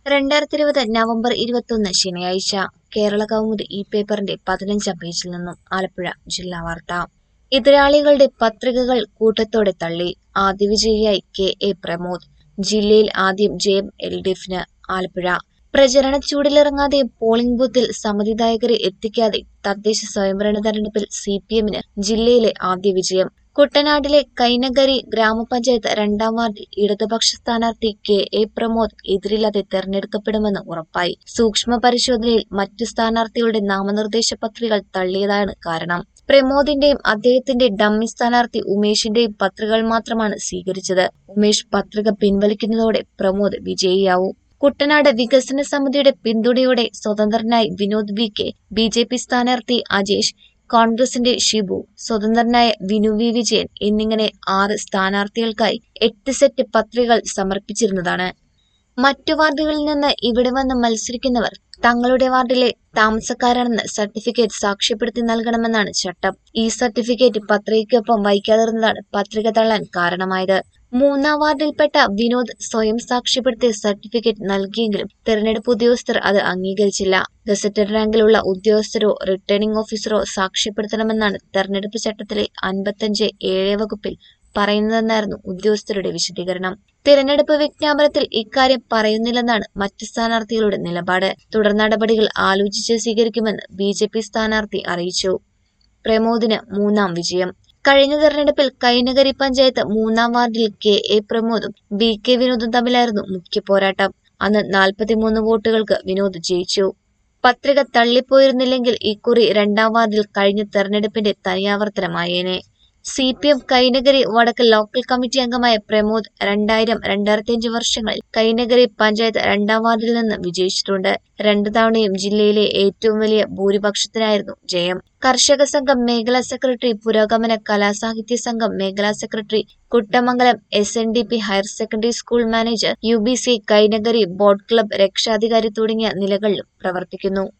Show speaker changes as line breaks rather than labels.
രണ്ടായിരത്തി ഇരുപത് നവംബർ ഇരുപത്തൊന്ന് ശനിയാഴ്ച കേരള കൗമുദി ഈ പേപ്പറിന്റെ പതിനഞ്ചാം പേജിൽ നിന്നും ആലപ്പുഴ ജില്ലാ വാർത്ത എതിരാളികളുടെ പത്രികകൾ കൂട്ടത്തോടെ തള്ളി ആദ്യ വിജയിയായി കെ എ പ്രമോദ് ജില്ലയിൽ ആദ്യം ജയം എൽ ഡി എഫിന് ആലപ്പുഴ പ്രചരണ ചൂടിലിറങ്ങാതെ പോളിംഗ് ബൂത്തിൽ സമ്മതിദായകരെ എത്തിക്കാതെ തദ്ദേശ സ്വയംഭരണ തെരഞ്ഞെടുപ്പിൽ സി പി എമ്മിന് ജില്ലയിലെ ആദ്യ വിജയം കുട്ടനാട്ടിലെ കൈനഗരി ഗ്രാമപഞ്ചായത്ത് രണ്ടാം വാർഡിൽ ഇടതുപക്ഷ സ്ഥാനാർത്ഥി കെ എ പ്രമോദ് എതിരില്ലാതെ തെരഞ്ഞെടുക്കപ്പെടുമെന്ന് ഉറപ്പായി സൂക്ഷ്മ പരിശോധനയിൽ മറ്റു സ്ഥാനാർത്ഥികളുടെ നാമനിർദ്ദേശ പത്രികകൾ തള്ളിയതാണ് കാരണം പ്രമോദിന്റെയും അദ്ദേഹത്തിന്റെ ഡമ്മി സ്ഥാനാർത്ഥി ഉമേഷിന്റെയും പത്രികകൾ മാത്രമാണ് സ്വീകരിച്ചത് ഉമേഷ് പത്രിക പിൻവലിക്കുന്നതോടെ പ്രമോദ് വിജയിയാവും കുട്ടനാട് വികസന സമിതിയുടെ പിന്തുണയോടെ സ്വതന്ത്രനായി Vinod V K B J P സ്ഥാനാർത്ഥി അജേഷ് കോൺഗ്രസിന്റെ ഷിബു സ്വതന്ത്രനായ വിനു വി വിജയൻ എന്നിങ്ങനെ ആറ് സ്ഥാനാർത്ഥികൾക്കായി എട്ട് സെറ്റ് പത്രികകൾ സമർപ്പിച്ചിരുന്നതാണ് മറ്റു വാർഡുകളിൽ നിന്ന് ഇവിടെ വന്ന് മത്സരിക്കുന്നവർ തങ്ങളുടെ വാർഡിലെ താമസക്കാരാണെന്ന് സർട്ടിഫിക്കറ്റ് സാക്ഷ്യപ്പെടുത്തി നൽകണമെന്നാണ് ചട്ടം ഈ സർട്ടിഫിക്കറ്റ് പത്രികയ്ക്കൊപ്പം വയ്ക്കാതിരുന്നതാണ് പത്രിക തള്ളാൻ കാരണമായത് മൂന്നാം വാർഡിൽപ്പെട്ട വിനോദ് സ്വയം സാക്ഷ്യപ്പെടുത്തിയ സർട്ടിഫിക്കറ്റ് നൽകിയെങ്കിലും തെരഞ്ഞെടുപ്പ് ഉദ്യോഗസ്ഥർ അത് അംഗീകരിച്ചില്ല ഗസറ്റഡ് റാങ്കിലുള്ള ഉദ്യോഗസ്ഥരോ റിട്ടേണിംഗ് ഓഫീസറോ സാക്ഷ്യപ്പെടുത്തണമെന്നാണ് തെരഞ്ഞെടുപ്പ് ചട്ടത്തിലെ അൻപത്തഞ്ച് ഏഴ് വകുപ്പിൽ പറയുന്നതെന്നായിരുന്നു ഉദ്യോഗസ്ഥരുടെ വിശദീകരണം തിരഞ്ഞെടുപ്പ് വിജ്ഞാപനത്തിൽ ഇക്കാര്യം പറയുന്നില്ലെന്നാണ് മറ്റ് സ്ഥാനാർത്ഥികളുടെ നിലപാട് തുടർ നടപടികൾ ആലോചിച്ച് സ്വീകരിക്കുമെന്ന് ബി ജെ പി സ്ഥാനാർത്ഥി അറിയിച്ചു പ്രമോദിന് മൂന്നാം വിജയം കഴിഞ്ഞ തെരഞ്ഞെടുപ്പിൽ കൈനഗരി പഞ്ചായത്ത് മൂന്നാം വാർഡിൽ കെ എ പ്രമോദും ബി കെ വിനോദും തമ്മിലായിരുന്നു മുഖ്യ പോരാട്ടം അന്ന് നാൽപ്പത്തിമൂന്ന് വോട്ടുകൾക്ക് വിനോദ് ജയിച്ചു പത്രിക തള്ളിപ്പോയിരുന്നില്ലെങ്കിൽ ഇക്കുറി രണ്ടാം വാർഡിൽ കഴിഞ്ഞ തെരഞ്ഞെടുപ്പിന്റെ തനിയാവർത്തനമായേനെ സി പി എം കൈനഗരി വടക്ക് ലോക്കൽ കമ്മിറ്റി അംഗമായ പ്രമോദ് രണ്ടായിരം രണ്ടായിരത്തിയഞ്ച് വർഷങ്ങളിൽ കൈനഗരി പഞ്ചായത്ത് രണ്ടാം വാർഡിൽ നിന്ന് വിജയിച്ചിട്ടുണ്ട് രണ്ടു തവണയും ജില്ലയിലെ ഏറ്റവും വലിയ ഭൂരിപക്ഷത്തിനായിരുന്നു ജയം കർഷക സംഘം മേഖലാ സെക്രട്ടറി പുരോഗമന കലാസാഹിത്യ സംഘം മേഖലാ secretary Kuttamangalam S N D P higher secondary school manager U B C Kainakary boat club രക്ഷാധികാരി തുടങ്ങിയ നിലകളിലും പ്രവർത്തിക്കുന്നു